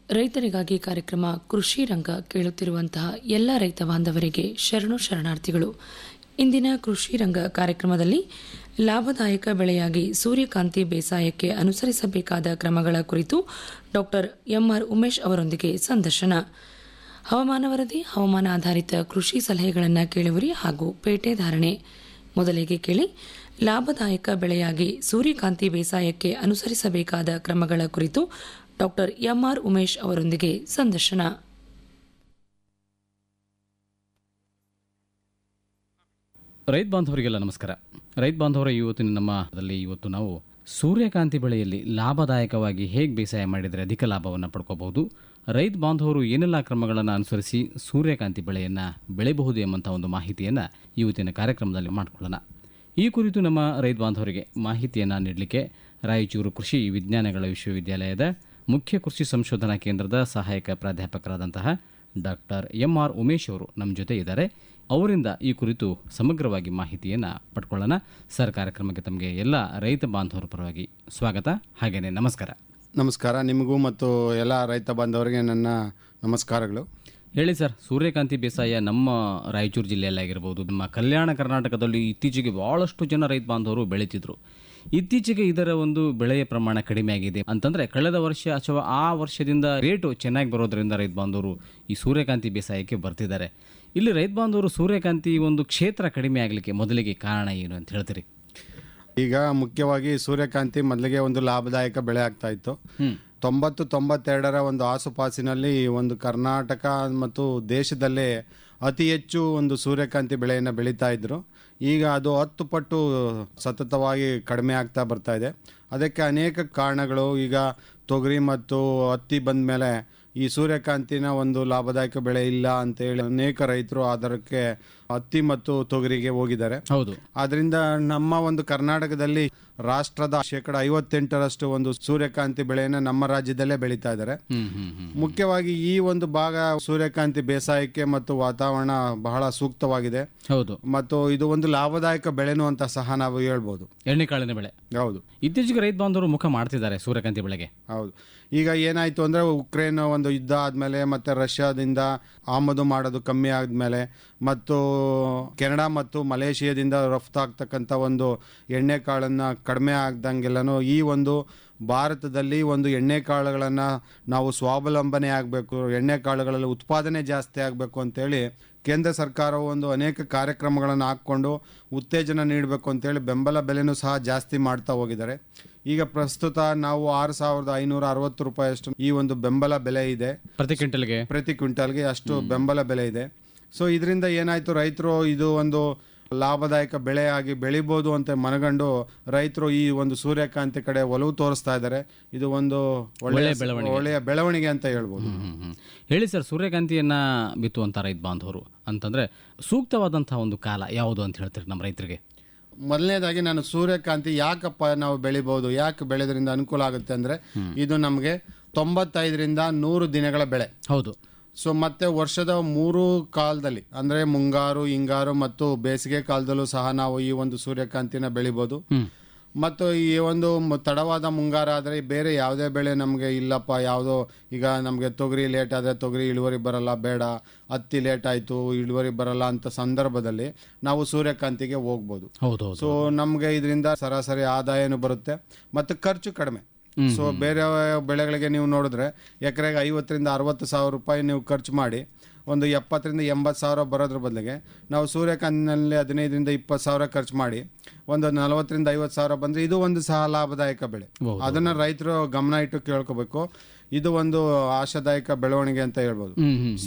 ರೈತರಿಗಾಗಿ ಕಾರ್ಯಕ್ರಮ ಕೃಷಿ ರಂಗ ಕೇಳುತ್ತಿರುವಂತಹ ಎಲ್ಲ ರೈತ ಬಾಂಧವರಿಗೆ ಶರಣು ಶರಣಾರ್ಥಿಗಳು ಇಂದಿನ ಕೃಷಿ ರಂಗ ಕಾರ್ಯಕ್ರಮದಲ್ಲಿ ಲಾಭದಾಯಕ ಬೆಳೆಯಾಗಿ ಸೂರ್ಯಕಾಂತಿ ಬೇಸಾಯಕ್ಕೆ ಅನುಸರಿಸಬೇಕಾದ ಕ್ರಮಗಳ ಕುರಿತು ಡಾಕ್ಟರ್ ಎಂಆರ್ ಉಮೇಶ್ ಅವರೊಂದಿಗೆ ಸಂದರ್ಶನ ಹವಾಮಾನ ವರದಿ ಹವಾಮಾನ ಆಧಾರಿತ ಕೃಷಿ ಸಲಹೆಗಳನ್ನು ಕೇಳುವಿರಿ ಹಾಗೂ ಪೇಟೆ ಧಾರಣೆ ಮೊದಲಿಗೆ ಕೇಳಿ ಲಾಭದಾಯಕ ಬೆಳೆಯಾಗಿ ಸೂರ್ಯಕಾಂತಿ ಬೇಸಾಯಕ್ಕೆ ಅನುಸರಿಸಬೇಕಾದ ಕ್ರಮಗಳ ಕುರಿತು ಡಾಕ್ಟರ್ ಎಂಆರ್ ಉಮೇಶ್ ಅವರೊಂದಿಗೆ ಸಂದರ್ಶನ ರೈತ ಬಾಂಧವರಿಗೆಲ್ಲ ನಮಸ್ಕಾರ ರೈತ ಬಾಂಧವರ ಇವತ್ತಿನ ನಮ್ಮದಲ್ಲಿ ಇವತ್ತು ನಾವು ಸೂರ್ಯಕಾಂತಿ ಬೆಳೆಯಲ್ಲಿ ಲಾಭದಾಯಕವಾಗಿ ಹೇಗೆ ಬೇಸಾಯ ಮಾಡಿದರೆ ಅಧಿಕ ಲಾಭವನ್ನು ಪಡ್ಕೋಬಹುದು ರೈತ ಬಾಂಧವರು ಏನೆಲ್ಲ ಕ್ರಮಗಳನ್ನು ಅನುಸರಿಸಿ ಸೂರ್ಯಕಾಂತಿ ಬೆಳೆಯನ್ನು ಬೆಳೆಯಬಹುದು ಎಂಬಂಥ ಒಂದು ಮಾಹಿತಿಯನ್ನು ಇವತ್ತಿನ ಕಾರ್ಯಕ್ರಮದಲ್ಲಿ ಮಾಡಿಕೊಳ್ಳೋಣ ಈ ಕುರಿತು ನಮ್ಮ ರೈತ ಬಾಂಧವರಿಗೆ ಮಾಹಿತಿಯನ್ನು ನೀಡಲಿಕ್ಕೆ ರಾಯಚೂರು ಕೃಷಿ ವಿಜ್ಞಾನಗಳ ವಿಶ್ವವಿದ್ಯಾಲಯದ ಮುಖ್ಯ ಕೃಷಿ ಸಂಶೋಧನಾ ಕೇಂದ್ರದ ಸಹಾಯಕ ಪ್ರಾಧ್ಯಾಪಕರಾದಂತಹ ಡಾಕ್ಟರ್ ಎಂ ಆರ್ ಉಮೇಶ್ ಅವರು ನಮ್ಮ ಜೊತೆ ಇದ್ದಾರೆ ಅವರಿಂದ ಈ ಕುರಿತು ಸಮಗ್ರವಾಗಿ ಮಾಹಿತಿಯನ್ನು ಪಡ್ಕೊಳ್ಳೋಣ ಸರ್ ಕಾರ್ಯಕ್ರಮಕ್ಕೆ ತಮಗೆ ಎಲ್ಲ ರೈತ ಬಾಂಧವರ ಪರವಾಗಿ ಸ್ವಾಗತ ಹಾಗೆಯೇ ನಮಸ್ಕಾರ ನಮಸ್ಕಾರ ನಿಮಗೂ ಮತ್ತು ಎಲ್ಲ ರೈತ ಬಾಂಧವರಿಗೆ ನನ್ನ ನಮಸ್ಕಾರಗಳು ಹೇಳಿ ಸರ್ ಸೂರ್ಯಕಾಂತಿ ಬೇಸಾಯ ನಮ್ಮ ರಾಯಚೂರು ಜಿಲ್ಲೆಯಲ್ಲಾಗಿರ್ಬೋದು ನಮ್ಮ ಕಲ್ಯಾಣ ಕರ್ನಾಟಕದಲ್ಲಿ ಇತ್ತೀಚೆಗೆ ಬಹಳಷ್ಟು ಜನ ರೈತ ಬಾಂಧವರು ಬೆಳೀತಿದ್ರು ಇತ್ತೀಚೆಗೆ ಇದರ ಒಂದು ಬೆಳೆಯ ಪ್ರಮಾಣ ಕಡಿಮೆ ಆಗಿದೆ ಅಂತಂದ್ರೆ ಕಳೆದ ವರ್ಷ ಅಥವಾ ಆ ವರ್ಷದಿಂದ ರೇಟು ಚೆನ್ನಾಗಿ ಬರೋದ್ರಿಂದ ರೈತ ಬಾಂಧವರು ಈ ಸೂರ್ಯಕಾಂತಿ ಬೇಸಾಯಕ್ಕೆ ಬರ್ತಿದ್ದಾರೆ ಇಲ್ಲಿ ರೈತ ಬಾಂಧವರು ಸೂರ್ಯಕಾಂತಿ ಒಂದು ಕ್ಷೇತ್ರ ಕಡಿಮೆ ಆಗಲಿಕ್ಕೆ ಮೊದಲಿಗೆ ಕಾರಣ ಏನು ಅಂತ ಹೇಳ್ತೀರಿ ಈಗ ಮುಖ್ಯವಾಗಿ ಸೂರ್ಯಕಾಂತಿ ಮೊದಲಿಗೆ ಒಂದು ಲಾಭದಾಯಕ ಬೆಳೆ ಆಗ್ತಾ ಇತ್ತು ತೊಂಬತ್ತು ತೊಂಬತ್ತೆರಡರ ಒಂದು ಆಸುಪಾಸಿನಲ್ಲಿ ಒಂದು ಕರ್ನಾಟಕ ಮತ್ತು ದೇಶದಲ್ಲೇ ಅತಿ ಹೆಚ್ಚು ಒಂದು ಸೂರ್ಯಕಾಂತಿ ಬೆಳೆಯನ್ನು ಬೆಳೀತಾ ಇದ್ರು ಈಗ ಅದು ಹತ್ತು ಪಟ್ಟು ಸತತವಾಗಿ ಕಡಿಮೆ ಆಗ್ತಾ ಬರ್ತಾ ಇದೆ ಅದಕ್ಕೆ ಅನೇಕ ಕಾರಣಗಳು ಈಗ ತೊಗರಿ ಮತ್ತು ಹತ್ತಿ ಬಂದ ಮೇಲೆ ಈ ಸೂರ್ಯಕಾಂತಿನ ಒಂದು ಲಾಭದಾಯಕ ಬೆಳೆ ಇಲ್ಲ ಅಂತೇಳಿ ಅನೇಕ ರೈತರು ಅದಕ್ಕೆ ಹತ್ತಿ ಮತ್ತು ತೊಗರಿಗೆ ಹೋಗಿದ್ದಾರೆ ಹೌದು ಆದ್ರಿಂದ ನಮ್ಮ ಒಂದು ಕರ್ನಾಟಕದಲ್ಲಿ ರಾಷ್ಟ್ರದ ಶೇಕಡ ಐವತ್ತೆಂಟರಷ್ಟು ಒಂದು ಸೂರ್ಯಕಾಂತಿ ಬೆಳೆಯನ್ನು ನಮ್ಮ ರಾಜ್ಯದಲ್ಲೇ ಬೆಳೀತಾ ಇದ್ದಾರೆ ಹ್ಮ್ ಹ್ಮ್ ಹ್ಮ್ ಮುಖ್ಯವಾಗಿ ಈ ಒಂದು ಭಾಗ ಸೂರ್ಯಕಾಂತಿ ಬೇಸಾಯಕ್ಕೆ ಮತ್ತು ವಾತಾವರಣ ಬಹಳ ಸೂಕ್ತವಾಗಿದೆ ಹೌದು ಮತ್ತು ಇದು ಒಂದು ಲಾಭದಾಯಕ ಬೆಳೆನು ಅಂತ ಸಹ ನಾವು ಹೇಳ್ಬೋದು ಎಣ್ಣೆಕಾಳಿನ ಬೆಳೆ ಹೌದು ಇತ್ತೀಚೆಗೆ ರೈತ ಬಾಂಧವರು ಮುಖ ಮಾಡ್ತಿದ್ದಾರೆ ಸೂರ್ಯಕಾಂತಿ ಬೆಳೆಗೆ ಹೌದು ಈಗ ಏನಾಯ್ತು ಅಂದ್ರೆ ಉಕ್ರೇನ್ ಒಂದು ಯುದ್ಧ ಆದ್ಮೇಲೆ ಮತ್ತೆ ರಷ್ಯಾದಿಂದ ಆಮದು ಮಾಡೋದು ಕಮ್ಮಿ ಆದ್ಮೇಲೆ ಮತ್ತು ಕೆನಡಾ ಮತ್ತು ಮಲೇಷಿಯಾದಿಂದ ರಫ್ತಾಗ್ತಕ್ಕಂಥ ಒಂದು ಎಣ್ಣೆ ಕಾಳನ್ನ ಕಡಿಮೆ ಆಗ್ದಂಗೆಲ್ಲನೂ ಈ ಒಂದು ಭಾರತದಲ್ಲಿ ಒಂದು ಎಣ್ಣೆ ಕಾಳುಗಳನ್ನು ನಾವು ಸ್ವಾವಲಂಬನೆ ಆಗಬೇಕು ಎಣ್ಣೆ ಕಾಳುಗಳಲ್ಲಿ ಉತ್ಪಾದನೆ ಜಾಸ್ತಿ ಆಗಬೇಕು ಅಂತೇಳಿ ಕೇಂದ್ರ ಸರ್ಕಾರವು ಒಂದು ಅನೇಕ ಕಾರ್ಯಕ್ರಮಗಳನ್ನು ಹಾಕ್ಕೊಂಡು ಉತ್ತೇಜನ ನೀಡಬೇಕು ಅಂತೇಳಿ ಬೆಂಬಲ ಬೆಲೆನೂ ಸಹ ಜಾಸ್ತಿ ಮಾಡ್ತಾ ಹೋಗಿದ್ದಾರೆ ಈಗ ಪ್ರಸ್ತುತ ನಾವು ಆರು ಸಾವಿರದ ಐನೂರ ಅರವತ್ತು ರೂಪಾಯಿಯಷ್ಟು ಈ ಒಂದು ಬೆಂಬಲ ಬೆಲೆ ಇದೆ ಪ್ರತಿ ಕ್ವಿಂಟಲ್ಗೆ ಪ್ರತಿ ಕ್ವಿಂಟಲ್ಗೆ ಅಷ್ಟು ಬೆಂಬಲ ಬೆಲೆ ಇದೆ ಸೊ ಇದರಿಂದ ಏನಾಯ್ತು ರೈತರು ಇದು ಒಂದು ಲಾಭದಾಯಕ ಬೆಳೆಯಾಗಿ ಬೆಳಿಬೋದು ಅಂತ ಮನಗಂಡು ರೈತರು ಈ ಒಂದು ಸೂರ್ಯಕಾಂತಿ ಕಡೆ ಒಲವು ತೋರಿಸ್ತಾ ಇದ್ದಾರೆ ಇದು ಒಂದು ಒಳ್ಳೆಯ ಒಳ್ಳೆಯ ಬೆಳವಣಿಗೆ ಅಂತ ಹೇಳ್ಬೋದು ಹ್ಮ್, ಹ್ಮ್. ಹೇಳಿ ಸರ್ ಸೂರ್ಯಕಾಂತಿಯನ್ನ ಬಿತ್ತುವಂತ ರೈತ ಬಾಂಧವರು ಅಂತಂದ್ರೆ ಸೂಕ್ತವಾದಂತಹ ಒಂದು ಕಾಲ ಯಾವುದು ಅಂತ ಹೇಳ್ತೀರಿ ನಮ್ಮ ರೈತರಿಗೆ ಮೊದಲನೇದಾಗಿ ನಾನು ಸೂರ್ಯಕಾಂತಿ ಯಾಕಪ್ಪ ನಾವು ಬೆಳಿಬಹುದು ಯಾಕೆ ಬೆಳೆದ್ರಿಂದ ಅನುಕೂಲ ಆಗುತ್ತೆ ಅಂದ್ರೆ ಇದು ನಮಗೆ ತೊಂಬತ್ತೈದರಿಂದ ನೂರು ದಿನಗಳ ಬೆಳೆ ಹೌದು ಸೊ ಮತ್ತೆ ವರ್ಷದ ಮೂರು ಕಾಲದಲ್ಲಿ ಅಂದ್ರೆ ಮುಂಗಾರು ಹಿಂಗಾರು ಮತ್ತು ಬೇಸಿಗೆ ಕಾಲದಲ್ಲೂ ಸಹ ನಾವು ಈ ಒಂದು ಸೂರ್ಯಕಾಂತಿನ ಬೆಳಿಬೋದು ಮತ್ತು ಈ ಒಂದು ಮ- ತಡವಾದ ಮುಂಗಾರ ಆದರೆ ಬೇರೆ ಯಾವುದೇ ಬೆಳೆ ನಮಗೆ ಇಲ್ಲಪ್ಪ ಯಾವುದೋ ಈಗ ನಮಗೆ ತೊಗರಿ ಲೇಟ್ ಆದರೆ ತೊಗರಿ ಇಳುವರಿ ಬರಲ್ಲ ಬೇಡ ಹತ್ತಿ ಲೇಟ್ ಆಯಿತು ಇಳುವರಿ ಬರಲ್ಲ ಅಂತ ಸಂದರ್ಭದಲ್ಲಿ ನಾವು ಸೂರ್ಯಕಾಂತಿಗೆ ಹೋಗ್ಬೋದು ಹೌದು ಹೌದು ಸೊ ನಮಗೆ ಇದರಿಂದ ಸರಾಸರಿ ಆದಾಯನೂ ಬರುತ್ತೆ ಮತ್ತು ಖರ್ಚು ಕಡಿಮೆ ಸೊ ಬೇರೆ ಬೆಳೆಗಳಿಗೆ ನೀವು ನೋಡಿದ್ರೆ ಎಕರೆಗೆ ಐವತ್ತರಿಂದ ಅರವತ್ತು ಸಾವಿರ ರೂಪಾಯಿ ನೀವು ಖರ್ಚು ಮಾಡಿ ಒಂದು ಎಪ್ಪತ್ತರಿಂದ ಎಂಬತ್ತು ಸಾವಿರ ಬರೋದ್ರ ಬದಲಿಗೆ ನಾವು ಸೂರ್ಯಕಾಂತಿನಲ್ಲಿ ಹದಿನೈದರಿಂದ ಇಪ್ಪತ್ತು ಸಾವಿರ ಖರ್ಚು ಮಾಡಿ ಒಂದು ನಲವತ್ತರಿಂದ ಐವತ್ತು ಸಾವಿರ ಬಂದರೆ ಇದು ಒಂದು ಸಹ ಲಾಭದಾಯಕ ಬೆಳೆ ಅದನ್ನು ರೈತರು ಗಮನ ಇಟ್ಟು ಕೇಳ್ಕೋಬೇಕು ಇದು ಒಂದು ಆಶಾದಾಯಕ ಬೆಳವಣಿಗೆ ಅಂತ ಹೇಳ್ಬೋದು ಹ್ಮ್ ಹ್ಮ್